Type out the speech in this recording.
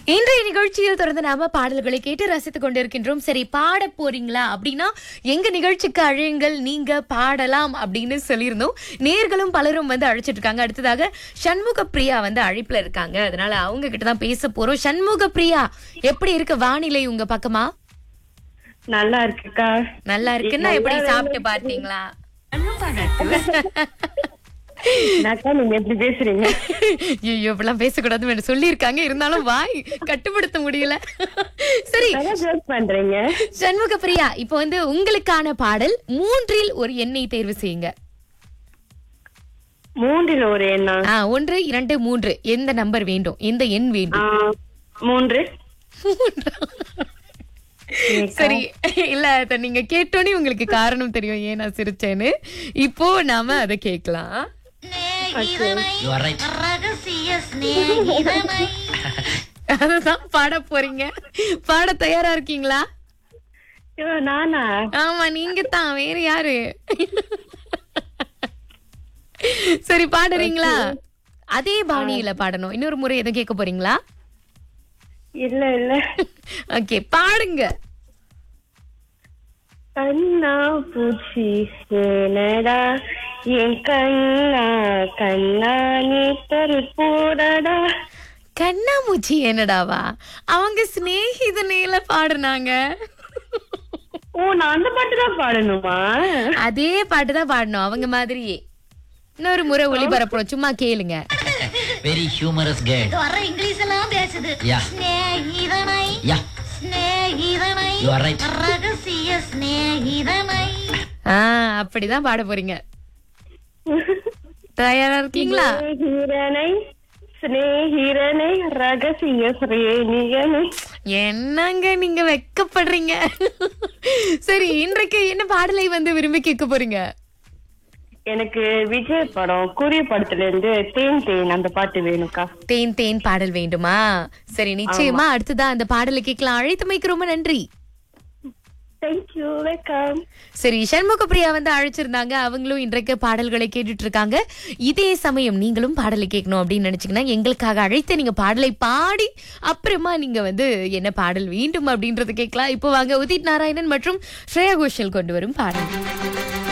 இன்றைய நிகழ்ச்சியில் தொடர்ந்து நாம பாடல்களை கேட்டு ரசித்துக் கொண்டிருக்கின்றோம் சரி பாட போறீங்களா அப்படின்னா எங்க நிகழ்ச்சிக்கு அழையுங்கள் நீங்க பாடலாம் அப்படின்னு சொல்லியிருந்தோம் நேர்களும் பலரும் வந்து அழைச்சிட்டு இருக்காங்க அடுத்ததாக சண்முக பிரியா வந்து அழைப்புல இருக்காங்க அதனால அவங்க கிட்ட தான் பேச போறோம் சண்முக பிரியா எப்படி இருக்கு வானிலை உங்க பக்கமா நல்லா இருக்குக்கா நல்லா இருக்குன்னா எப்படி சாப்பிட்டு பார்த்தீங்களா அக்கா நீங்க எப்படி பேசுறீங்க ஐயோ இப்பெல்லாம் பேசக்கூடாதுன்னு சொல்லியிருக்காங்க இருந்தாலும் வாய் கட்டுப்படுத்த முடியல சரி நல்லா ஜோக் பண்றீங்க சண்முக பிரியா இப்போ வந்து உங்களுக்கான பாடல் மூன்றில் ஒரு எண்ணை தேர்வு செய்யுங்க மூன்றில் ஒரு எண்ணா ஆ, ஒன்று இரண்டு மூன்று எந்த நம்பர் வேண்டும் எந்த எண் ஆ, வேண்டும் மூன்று சரி இல்ல அத நீங்க கேட்டோன்னே உங்களுக்கு காரணம் தெரியும் ஏன் நான் சிரிச்சேன்னு இப்போ நாம அதை கேட்கலாம் You are right. ரகசிய சிநேகிதமை அதுதான் பாட போறீங்க பாட தயாரா இருக்கீங்களா ஐயோ, நானா ஆமா நீங்க தான் வேற யாரு சரி பாடுறீங்களா அதே பாணியில பாடணும் இன்னொரு முறை எதுவும் கேட்க போறீங்களா இல்ல இல்ல ஓகே பாடுங்க கண்ணா பூச்சி ஏனடா என் கண்ணா கண்ணா நீ தரு போடடா கண்ணாமூச்சி என்னடாவா அவங்க சிநேகிதனையில பாடுனாங்க ஓ நான் அந்த பாட்டு தான் பாடணுமா அதே பாட்டு தான் பாடணும் அவங்க மாதிரியே இன்னொரு முறை ஒளிபரப்புறோம் சும்மா கேளுங்க Very humorous girl. இது வர இங்கிலீஷ் எல்லாம் பேசுது Yeah. சிநேகிதமை Yeah, சிநேகிதமை you are right. ரகசிய சிநேகிதமை ஆ அப்படிதான் பாட போறீங்க தயாரா இருக்கீங்களா ஸ்நேகிரனை ஸ்நேகிரனை ரகசிய ஸ்ரேணியனை என்னங்க நீங்க வெக்கப்படுறீங்க சரி இன்றைக்கு என்ன பாடலை வந்து விரும்பி கேட்க போறீங்க எனக்கு விஜய் படம் கூறிய படத்துல இருந்து தேன் தேன் அந்த பாட்டு வேணும்க்கா தேன் தேன் பாடல் வேண்டுமா சரி நிச்சயமா அடுத்ததா அந்த பாடலை கேட்கலாம் அழைத்தமைக்கு ரொம்ப நன்றி தேங்க்யூ வெல்கம் சரி சண்முக பிரியா வந்து அழைச்சிருந்தாங்க அவங்களும் இன்றைக்கு பாடல்களை கேட்டுட்டு இருக்காங்க இதே சமயம் நீங்களும் பாடலை கேட்கணும் அப்படின்னு நினைச்சீங்கன்னா எங்களுக்காக அழைத்து நீங்க பாடலை பாடி அப்புறமா நீங்க வந்து என்ன பாடல் வேண்டும் அப்படின்றத கேட்கலாம் இப்போ வாங்க உதித் நாராயணன் மற்றும் ஸ்ரேயா கோஷல் கொண்டு வரும் பாடல்